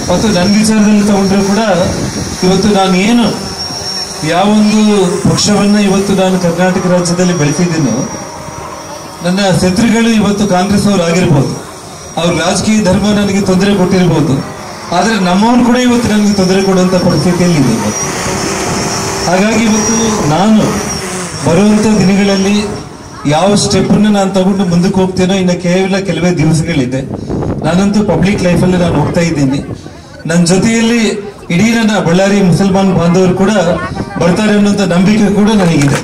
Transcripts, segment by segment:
ಮತ್ತು ನನ್ನ ವಿಚಾರದಲ್ಲಿ ತಗೊಂಡ್ರೆ ಕೂಡ ಇವತ್ತು ನಾನು ಏನು ಯಾವೊಂದು ಪಕ್ಷವನ್ನ ಇವತ್ತು ನಾನು ಕರ್ನಾಟಕ ರಾಜ್ಯದಲ್ಲಿ ಬೆಳೆಸಿದ್ದೀನೋ ನನ್ನ ಶತ್ರುಗಳು ಇವತ್ತು ಕಾಂಗ್ರೆಸ್ ಅವರು ಆಗಿರ್ಬೋದು ಅವ್ರ ರಾಜಕೀಯ ಧರ್ಮ ನನಗೆ ತೊಂದರೆ ಕೊಟ್ಟಿರ್ಬೋದು ಆದರೆ ನಮ್ಮವ್ರು ಕೂಡ ಇವತ್ತು ನನಗೆ ತೊಂದರೆ ಕೊಡುವಂಥ ಪರಿಸ್ಥಿತಿಯಲ್ಲಿ ಇದೆ ಇವತ್ತು ಹಾಗಾಗಿ ಇವತ್ತು ನಾನು ಬರುವಂಥ ದಿನಗಳಲ್ಲಿ ಯಾವ ಸ್ಟೆಪ್ಪನ್ನು ನಾನು ತಗೊಂಡು ಮುಂದಕ್ಕೆ ಹೋಗ್ತೇನೋ ಇನ್ನು ಕೇವಲ ಕೆಲವೇ ದಿವಸಗಳಿದೆ ನಾನಂತೂ ಪಬ್ಲಿಕ್ ಲೈಫಲ್ಲಿ ನಾನು ಹೋಗ್ತಾ ಇದ್ದೀನಿ ನನ್ನ ಜೊತೆಯಲ್ಲಿ ಇಡೀ ನನ್ನ ಬಳ್ಳಾರಿ ಮುಸಲ್ಮಾನ್ ಬಾಂಧವರು ಕೂಡ ಬರ್ತಾರೆ ಅನ್ನೋಂಥ ನಂಬಿಕೆ ಕೂಡ ನನಗಿದೆ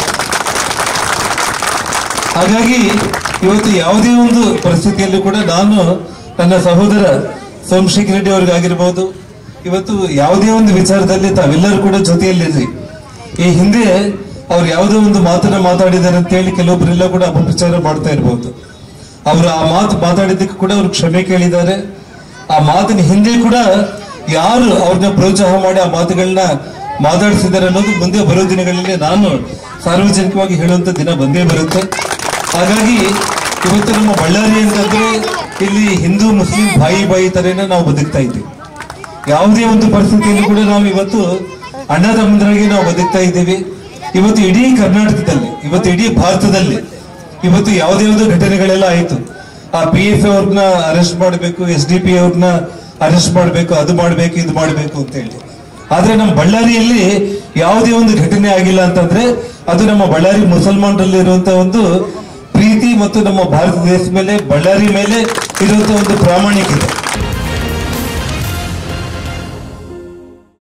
ಹಾಗಾಗಿ ಇವತ್ತು ಯಾವುದೇ ಒಂದು ಪರಿಸ್ಥಿತಿಯಲ್ಲೂ ಕೂಡ ನಾನು ನನ್ನ ಸಹೋದರ ಸೋಮಶೇಖರ್ ರೆಡ್ಡಿ ಅವ್ರಿಗಾಗಿರ್ಬೋದು ಇವತ್ತು ಯಾವುದೇ ಒಂದು ವಿಚಾರದಲ್ಲಿ ತಾವೆಲ್ಲರೂ ಕೂಡ ಜೊತೆಯಲ್ಲಿರ್ರಿ ಈ ಹಿಂದೆ ಅವ್ರು ಯಾವುದೋ ಒಂದು ಮಾತನ್ನ ಮಾತಾಡಿದ್ದಾರೆ ಅಂತ ಹೇಳಿ ಕೆಲವೊಬ್ಬರೆಲ್ಲ ಕೂಡ ಅಪಪ್ರಚಾರ ಮಾಡ್ತಾ ಇರ್ಬೋದು ಅವರು ಆ ಮಾತು ಮಾತಾಡಿದ್ದಕ್ಕೆ ಕೂಡ ಅವರು ಕ್ಷಮೆ ಕೇಳಿದ್ದಾರೆ ಆ ಮಾತಿನ ಹಿಂದೆ ಕೂಡ ಯಾರು ಅವ್ರನ್ನ ಪ್ರೋತ್ಸಾಹ ಮಾಡಿ ಆ ಮಾತುಗಳನ್ನ ಮಾತಾಡಿಸಿದ್ದಾರೆ ಅನ್ನೋದು ಮುಂದೆ ಬರೋ ದಿನಗಳಲ್ಲಿ ನಾನು ಸಾರ್ವಜನಿಕವಾಗಿ ಹೇಳುವಂತ ದಿನ ಬಂದೇ ಬರುತ್ತೆ ಹಾಗಾಗಿ ಇವತ್ತು ನಮ್ಮ ಬಳ್ಳಾರಿ ಅಂತಂದ್ರೆ ಇಲ್ಲಿ ಹಿಂದೂ ಮುಸ್ಲಿಂ ಬಾಯಿ ಬಾಯಿ ತರೇನೆ ನಾವು ಬದುಕ್ತಾ ಇದ್ದೀವಿ ಯಾವುದೇ ಒಂದು ಪರಿಸ್ಥಿತಿಯಲ್ಲಿ ಕೂಡ ನಾವು ಇವತ್ತು ಅಣ್ಣ ತಮ್ಮಂದರಾಗಿ ನಾವು ಬದುಕ್ತಾ ಇದ್ದೀವಿ ಇವತ್ತು ಇಡೀ ಕರ್ನಾಟಕದಲ್ಲಿ ಇವತ್ತು ಇಡೀ ಭಾರತದಲ್ಲಿ ಇವತ್ತು ಯಾವುದೇ ಒಂದು ಘಟನೆಗಳೆಲ್ಲ ಆಯ್ತು ಆ ಪಿ ಎಫ್ ಅವ್ರನ್ನ ಅರೆಸ್ಟ್ ಮಾಡಬೇಕು ಎಸ್ ಡಿ ಪಿ ಅವ್ರನ್ನ ಅರೆಸ್ಟ್ ಮಾಡಬೇಕು ಅದು ಮಾಡಬೇಕು ಇದು ಮಾಡಬೇಕು ಅಂತ ಹೇಳಿ ಆದ್ರೆ ನಮ್ಮ ಬಳ್ಳಾರಿಯಲ್ಲಿ ಯಾವುದೇ ಒಂದು ಘಟನೆ ಆಗಿಲ್ಲ ಅಂತಂದ್ರೆ ಅದು ನಮ್ಮ ಬಳ್ಳಾರಿ ಮುಸಲ್ಮಾನರಲ್ಲಿ ಇರುವಂತಹ ಒಂದು ಪ್ರೀತಿ ಮತ್ತು ನಮ್ಮ ಭಾರತ ದೇಶದ ಮೇಲೆ ಬಳ್ಳಾರಿ ಮೇಲೆ ಇರುವಂತಹ ಒಂದು ಪ್ರಾಮಾಣಿಕತೆ